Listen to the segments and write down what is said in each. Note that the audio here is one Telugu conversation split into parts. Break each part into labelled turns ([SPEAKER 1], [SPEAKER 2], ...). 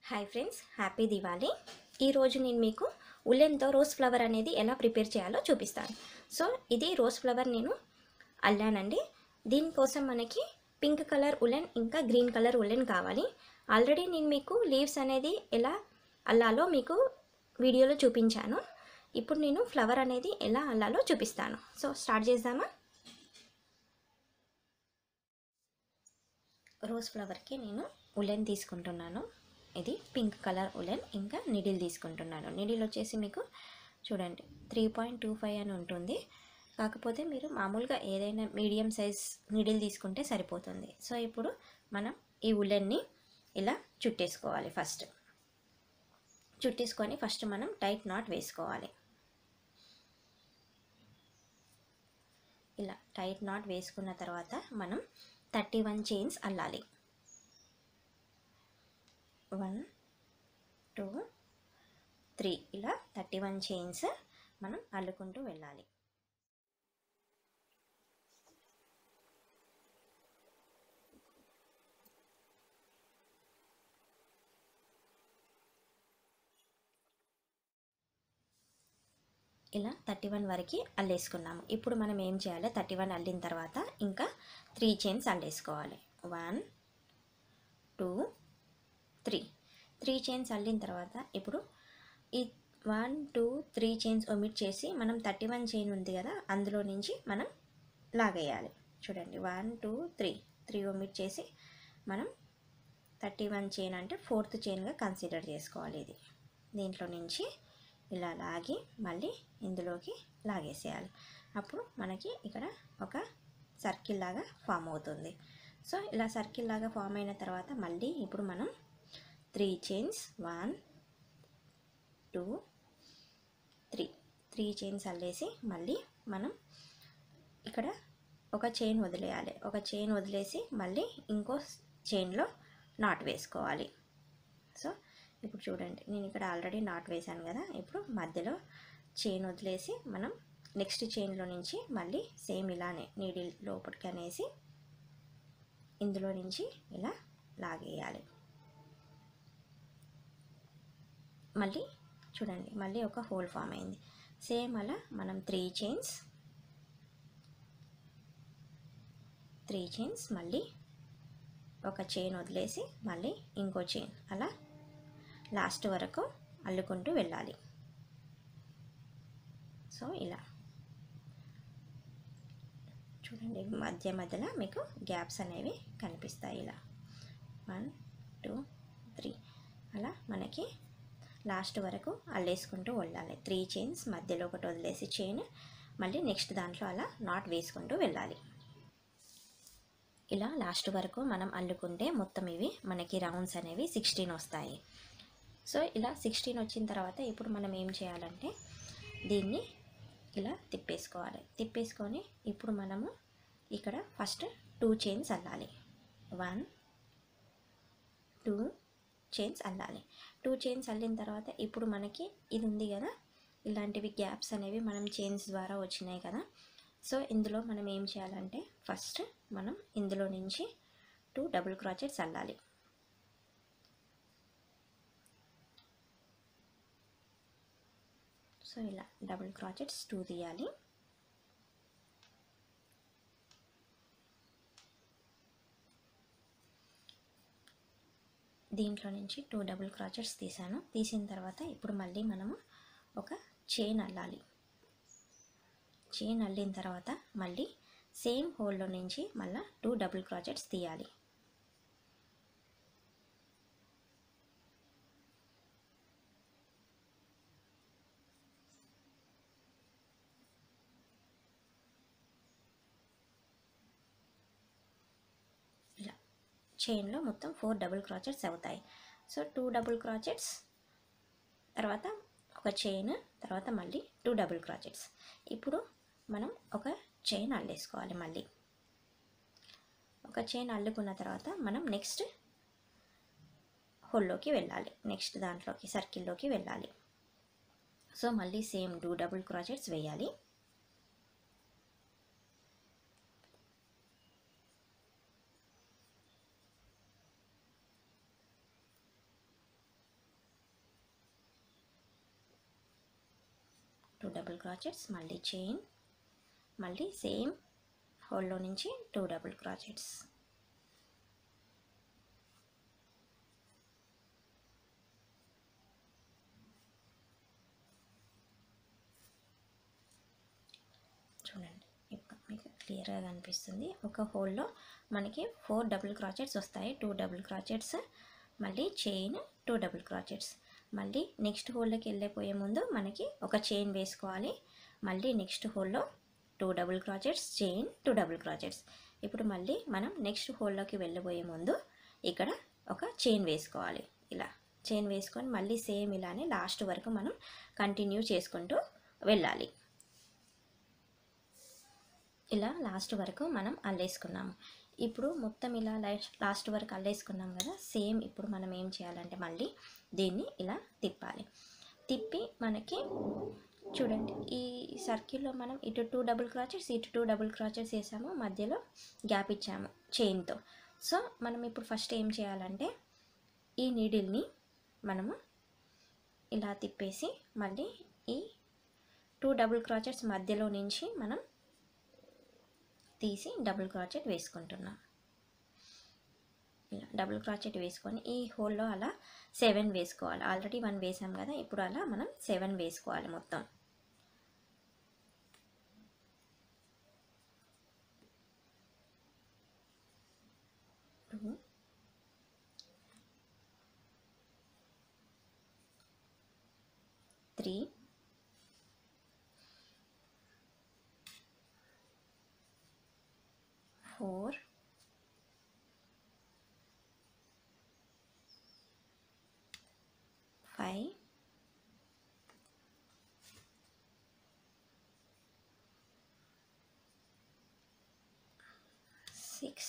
[SPEAKER 1] హాయ్ ఫ్రెండ్స్ హ్యాపీ దివాళీ ఈరోజు నేను మీకు ఉల్లెన్తో రోజ్ ఫ్లవర్ అనేది ఎలా ప్రిపేర్ చేయాలో చూపిస్తాను సో ఇది రోజ్ ఫ్లవర్ నేను అల్లానండి దీనికోసం మనకి పింక్ కలర్ ఉలెన్ ఇంకా గ్రీన్ కలర్ ఉలెన్ కావాలి ఆల్రెడీ నేను మీకు లీవ్స్ అనేది ఎలా అల్లాలో మీకు వీడియోలో చూపించాను ఇప్పుడు నేను ఫ్లవర్ అనేది ఎలా అల్లాలో చూపిస్తాను సో స్టార్ట్ చేద్దామా రోజ్ ఫ్లవర్కి నేను ఉలెన్ తీసుకుంటున్నాను ఇది పింక్ కలర్ ఉలెన్ ఇంకా నిడిల్ తీసుకుంటున్నాను నిడిల్ వచ్చేసి మీకు చూడండి త్రీ పాయింట్ టూ ఫైవ్ అని ఉంటుంది కాకపోతే మీరు మామూలుగా ఏదైనా మీడియం సైజ్ నిడిల్ తీసుకుంటే సరిపోతుంది సో ఇప్పుడు మనం ఈ ఉలెన్ని ఇలా చుట్టేసుకోవాలి ఫస్ట్ చుట్టేసుకొని ఫస్ట్ మనం టైట్ నాట్ వేసుకోవాలి ఇలా టైట్ నాట్ వేసుకున్న తర్వాత మనం థర్టీ వన్ చైన్స్ అల్లాలి వన్ టూ త్రీ ఇలా థర్టీ వన్ చైన్స్ మనం అల్లుకుంటూ వెళ్ళాలి ఇలా థర్టీ వన్ వరకు అల్లేసుకున్నాము ఇప్పుడు మనం ఏం చేయాలి థర్టీ వన్ అల్లిన తర్వాత ఇంకా త్రీ చైన్స్ అల్లేసుకోవాలి one two three three chains అల్లిన తర్వాత ఇప్పుడు ఈ one two three chains omit చేసి మనం థర్టీ వన్ చైన్ ఉంది కదా అందులో నుంచి మనం లాగేయాలి చూడండి one two three three omit చేసి మనం థర్టీ వన్ చైన్ అంటే ఫోర్త్ చైన్గా కన్సిడర్ చేసుకోవాలి ఇది దీంట్లో నుంచి ఇలా లాగి మళ్ళీ ఇందులోకి లాగేసేయాలి అప్పుడు మనకి ఇక్కడ ఒక సర్కిల్ లాగా ఫామ్ అవుతుంది సో ఇలా సర్కిల్ లాగా ఫామ్ అయిన తర్వాత మళ్ళీ ఇప్పుడు మనం three chains one two three three chains అల్లేసి మళ్ళీ మనం ఇక్కడ ఒక చైన్ వదిలేయాలి ఒక చైన్ వదిలేసి మళ్ళీ ఇంకో చైన్లో నాట్ వేసుకోవాలి సో ఇప్పుడు చూడండి నేను ఇక్కడ ఆల్రెడీ నాట్ వేశాను కదా ఇప్పుడు మధ్యలో చైన్ వదిలేసి మనం నెక్స్ట్ చైన్లో నుంచి మళ్ళీ సేమ్ ఇలానే నీడిల్ లోపలికి అనేసి ఇందులో నుంచి ఇలా లాగేయాలి మళ్ళీ చూడండి మళ్ళీ ఒక హోల్ ఫామ్ అయింది సేమ్ అలా మనం త్రీ చైన్స్ త్రీ చైన్స్ మళ్ళీ ఒక చైన్ వదిలేసి మళ్ళీ ఇంకో చైన్ అలా లాస్ట్ వరకు అల్లుకుంటూ వెళ్ళాలి సో ఇలా చూడండి మధ్య మధ్యలో మీకు గ్యాప్స్ అనేవి కనిపిస్తాయి ఇలా వన్ టూ త్రీ అలా మనకి లాస్ట్ వరకు అల్లేసుకుంటూ వెళ్ళాలి త్రీ చైన్స్ మధ్యలో ఒకటి వదిలేసి చైన్ మళ్ళీ నెక్స్ట్ దాంట్లో అలా నాట్ వేసుకుంటూ వెళ్ళాలి ఇలా లాస్ట్ వరకు మనం అల్లుకుంటే మొత్తం ఇవి మనకి రౌండ్స్ అనేవి సిక్స్టీన్ వస్తాయి సో ఇలా సిక్స్టీన్ వచ్చిన తర్వాత ఇప్పుడు మనం ఏం చేయాలంటే దీన్ని ఇలా తిప్పేసుకోవాలి తిప్పేసుకొని ఇప్పుడు మనము ఇక్కడ ఫస్ట్ టూ చైన్స్ అల్లాలి వన్ టూ చైన్స్ అల్లాలి టూ చైన్స్ అల్లిన తర్వాత ఇప్పుడు మనకి ఇది ఉంది కదా ఇలాంటివి గ్యాప్స్ అనేవి మనం చైన్స్ ద్వారా వచ్చినాయి కదా సో ఇందులో మనం ఏం చేయాలంటే ఫస్ట్ మనం ఇందులో నుంచి టూ డబుల్ క్రాచెట్స్ అల్లాలి సో ఇలా డబుల్ క్రాచెట్స్ టూ తీయాలి దీంట్లో నుంచి టూ డబుల్ క్రాచెట్స్ తీసాను తీసిన తర్వాత ఇప్పుడు మళ్ళీ మనము ఒక చైన్ అల్లాలి చైన్ అల్లిన తర్వాత మళ్ళీ సేమ్ హోల్లో నుంచి మళ్ళీ టూ డబుల్ క్రాచెట్స్ తీయాలి ఇలా చైన్లో మొత్తం ఫోర్ డబుల్ క్రాచెట్స్ అవుతాయి సో టూ డబుల్ క్రాచెట్స్ తర్వాత ఒక చైన్ తర్వాత మళ్ళీ టూ డబుల్ క్రాచెట్స్ ఇప్పుడు మనం ఒక చైన్ అల్లేసుకోవాలి మళ్ళీ ఒక చైన్ అల్లుకున్న తర్వాత మనం నెక్స్ట్ హోల్లోకి వెళ్ళాలి నెక్స్ట్ దాంట్లోకి సర్కిల్లోకి వెళ్ళాలి సో మళ్ళీ సేమ్ టూ డబుల్ క్రాచెట్స్ వేయాలి టూ డబుల్ క్రాచెట్స్ మళ్ళీ చైన్ మళ్ళీ సేమ్ హోల్లో నుంచి టూ డబుల్ క్రాచెట్స్ చూడండి ఇప్పుడు మీకు క్లియర్గా కనిపిస్తుంది ఒక హోల్లో మనకి ఫోర్ డబుల్ క్రాచెట్స్ వస్తాయి టూ డబుల్ క్రాచెట్స్ మళ్ళీ చైన్ టూ డబుల్ క్రాచెట్స్ మళ్ళీ నెక్స్ట్ హోల్లోకి వెళ్ళిపోయే ముందు మనకి ఒక చైన్ వేసుకోవాలి మళ్ళీ నెక్స్ట్ హోల్లో two double crochets chain two double crochets ఇప్పుడు మళ్ళీ మనం నెక్స్ట్ హోల్లోకి వెళ్ళబోయే ముందు ఇక్కడ ఒక చైన్ వేసుకోవాలి ఇలా చైన్ వేసుకొని మళ్ళీ సేమ్ ఇలానే లాస్ట్ వరకు మనం కంటిన్యూ చేసుకుంటూ వెళ్ళాలి ఇలా లాస్ట్ వరకు మనం అల్లేసుకున్నాము ఇప్పుడు మొత్తం ఇలా లాస్ట్ వరకు అల్లేసుకున్నాం కదా సేమ్ ఇప్పుడు మనం ఏం చేయాలంటే మళ్ళీ దీన్ని ఇలా తిప్పాలి తిప్పి మనకి చూడండి ఈ సర్కిల్లో మనం ఇటు టూ డబుల్ క్రాచెస్ ఇటు టూ డబుల్ క్రాచెస్ వేసాము మధ్యలో గ్యాప్ ఇచ్చాము చైన్తో సో మనం ఇప్పుడు ఫస్ట్ ఏం చేయాలంటే ఈ నీడిల్ని మనము ఇలా తిప్పేసి మళ్ళీ ఈ టూ డబుల్ క్రాచెట్స్ మధ్యలో నుంచి మనం తీసి డబుల్ క్రాచెట్ వేసుకుంటున్నాం ఇలా డబుల్ క్రాచెట్ వేసుకొని ఈ హోల్లో అలా సెవెన్ వేసుకోవాలి ఆల్రెడీ వన్ వేసాం కదా ఇప్పుడు అలా మనం సెవెన్ వేసుకోవాలి మొత్తం two three four five six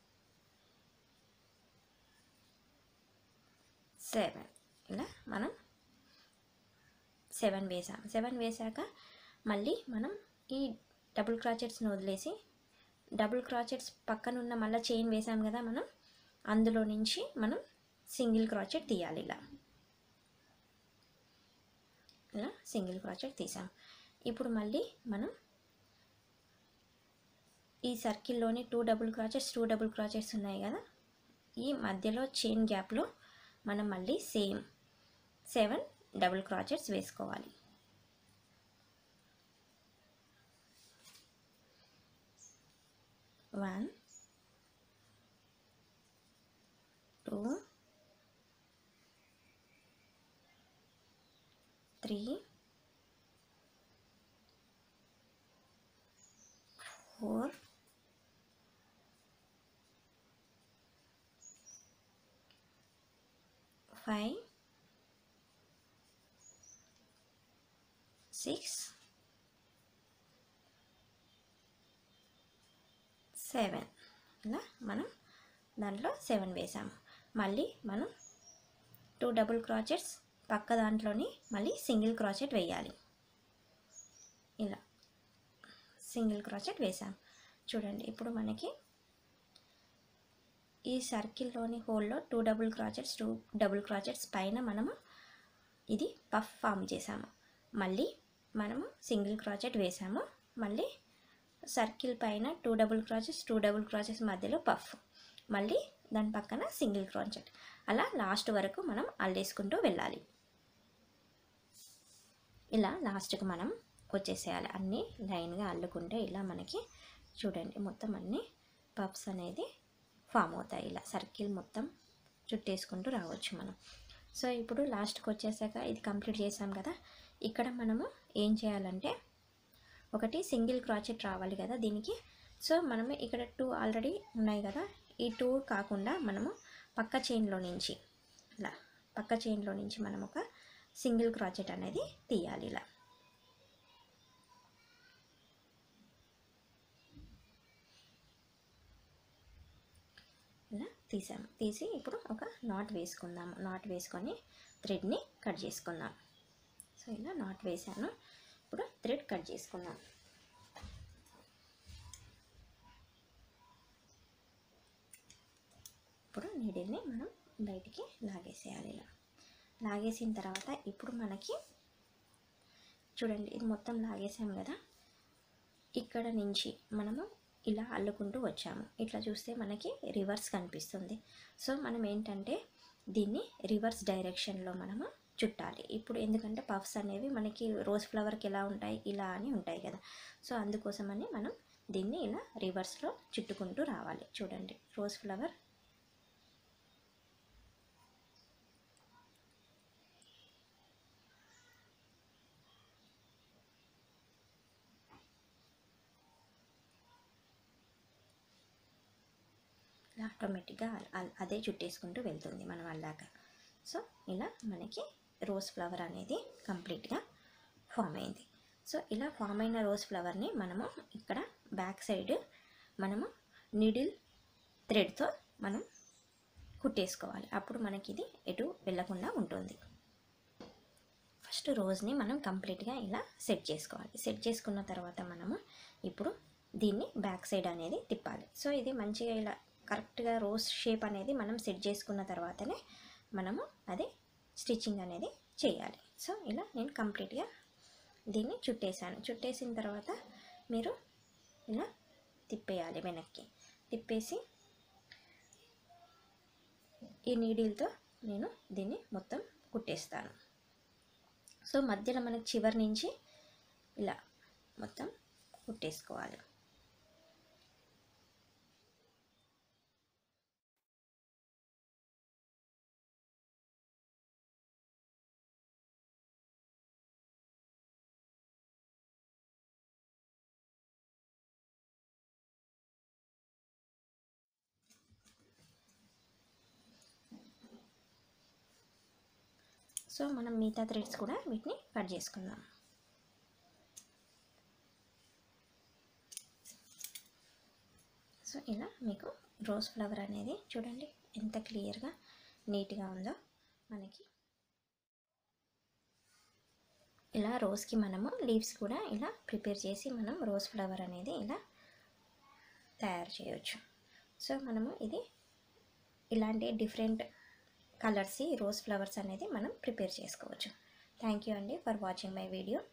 [SPEAKER 1] seven ఇలా మనం సెవెన్ వేసాం సెవెన్ వేసాక మళ్ళీ మనం ఈ డబుల్ క్రాచెట్స్ని వదిలేసి డబుల్ క్రాచెట్స్ పక్కన ఉన్న మళ్ళీ చైన్ వేసాం కదా మనం అందులో నుంచి మనం సింగిల్ క్రాచెట్ తీయాలి ఇలా ఇలా సింగిల్ క్రాచెట్ తీసాం ఇప్పుడు మళ్ళీ మనం ఈ సర్కిల్లోని two double crochets two double crochets ఉన్నాయి కదా ఈ మధ్యలో చైన్ గ్యాప్లో మనం మళ్ళీ సేమ్ సెవెన్ డబుల్ క్రాచెట్స్ వేసుకోవాలి one two three four five six seven ఇలా మనం దాంట్లో సెవెన్ వేసాము మళ్ళీ మనం టూ డబుల్ క్రాచెట్స్ పక్క దాంట్లోని మళ్ళీ సింగిల్ క్రాచెట్ వేయాలి ఇలా సింగిల్ క్రాచెట్ వేసాం చూడండి ఇప్పుడు మనకి ఈ సర్కిల్లోని హోల్లో two double crochets two double crochets పైన మనము ఇది పఫ్ ఫామ్ చేసాము మళ్ళీ మనము సింగిల్ క్రాచెట్ వేసాము మళ్ళీ సర్కిల్ పైన two double crochets two double crochets మధ్యలో పఫ్ మళ్ళీ దాని పక్కన సింగిల్ క్రాచెట్ అలా లాస్ట్ వరకు మనం అల్లేసుకుంటూ వెళ్ళాలి ఇలా లాస్ట్కి మనం వచ్చేసేయాలి అన్నీ లైన్గా అల్లుకుంటే ఇలా మనకి చూడండి మొత్తం అన్ని పఫ్స్ అనేది ఫామ్ అవుతాయి ఇలా సర్కిల్ మొత్తం చుట్టేసుకుంటూ రావచ్చు మనం సో ఇప్పుడు లాస్ట్కి వచ్చేసాక ఇది కంప్లీట్ చేసాం కదా ఇక్కడ మనము ఏం చేయాలంటే ఒకటి సింగిల్ క్రాచెట్ రావాలి కదా దీనికి సో మనము ఇక్కడ టూ ఆల్రెడీ ఉన్నాయి కదా ఈ టూ కాకుండా మనము పక్క చైన్లో నుంచి ఇలా పక్క చైన్లో నుంచి మనం ఒక సింగిల్ క్రాచెట్ అనేది తీయాలి ఇలా ఇలా తీసాము తీసి ఇప్పుడు ఒక నాట్ వేసుకుందాము నాట్ వేసుకొని థ్రెడ్ని కట్ చేసుకుందాం సో ఇలా నాట్ వేసాను ఇప్పుడు థ్రెడ్ కట్ చేసుకుందాం ఇప్పుడు నీడిల్ని మనం బయటికి లాగేసేయాలి ఇలా లాగేసిన తర్వాత ఇప్పుడు మనకి చూడండి ఇది మొత్తం లాగేసాం కదా ఇక్కడ నుంచి మనము ఇలా అల్లుకుంటూ వచ్చాము ఇట్లా చూస్తే మనకి రివర్స్ కనిపిస్తుంది సో మనం ఏంటంటే దీన్ని రివర్స్ డైరెక్షన్లో మనము చుట్టాలి ఇప్పుడు ఎందుకంటే పఫ్స్ అనేవి మనకి రోజ్ ఫ్లవర్కి ఎలా ఉంటాయి ఇలా అని ఉంటాయి కదా సో అందుకోసమని మనం దీన్ని ఇలా రివర్స్లో చుట్టుకుంటూ రావాలి చూడండి రోజ్ ఫ్లవర్ ఇలా ఆటోమేటిక్గా అ- అదే చుట్టేసుకుంటూ వెళ్తుంది మనం అల్లాక సో ఇలా మనకి రోజ్ ఫ్లవర్ అనేది కంప్లీట్గా ఫామ్ అయింది సో ఇలా ఫామ్ అయిన రోజ్ ఫ్లవర్ని మనము ఇక్కడ బ్యాక్ సైడ్ మనము నీడిల్ థ్రెడ్తో మనం కుట్టేసుకోవాలి అప్పుడు మనకి ఇది ఎటు వెళ్ళకుండా ఉంటుంది ఫస్ట్ రోజ్ని మనం కంప్లీట్గా ఇలా సెట్ చేసుకోవాలి సెట్ చేసుకున్న తర్వాత మనము ఇప్పుడు దీన్ని బ్యాక్ సైడ్ అనేది తిప్పాలి సో ఇది మంచిగా ఇలా కరెక్ట్గా రోజ్ షేప్ అనేది మనం సెట్ చేసుకున్న తర్వాతనే మనము అది స్టిచ్చింగ్ అనేది చేయాలి సో ఇలా నేను కంప్లీట్గా దీన్ని చుట్టేసాను చుట్టేసిన తర్వాత మీరు ఇలా తిప్పేయాలి వెనక్కి తిప్పేసి ఈ నీడిల్తో నేను దీన్ని మొత్తం కుట్టేస్తాను సో మధ్యలో మనకి చివరి నుంచి ఇలా మొత్తం కుట్టేసుకోవాలి సో మనం మిగతా థ్రెడ్స్ కూడా వీటిని కట్ చేసుకుందాం సో ఇలా మీకు రోజ్ ఫ్లవర్ అనేది చూడండి ఎంత క్లియర్గా నీట్గా ఉందో మనకి ఇలా రోజ్కి మనము లీవ్స్ కూడా ఇలా ప్రిపేర్ చేసి మనం రోజ్ ఫ్లవర్ అనేది ఇలా తయారు చేయొచ్చు సో మనము ఇది ఇలాంటి డిఫరెంట్ కలర్స్ రోజ్ ఫ్లవర్స్ అనేది మనం ప్రిపేర్ చేసుకోవచ్చు థ్యాంక్ యూ అండి ఫర్ వాచింగ్ మై వీడియో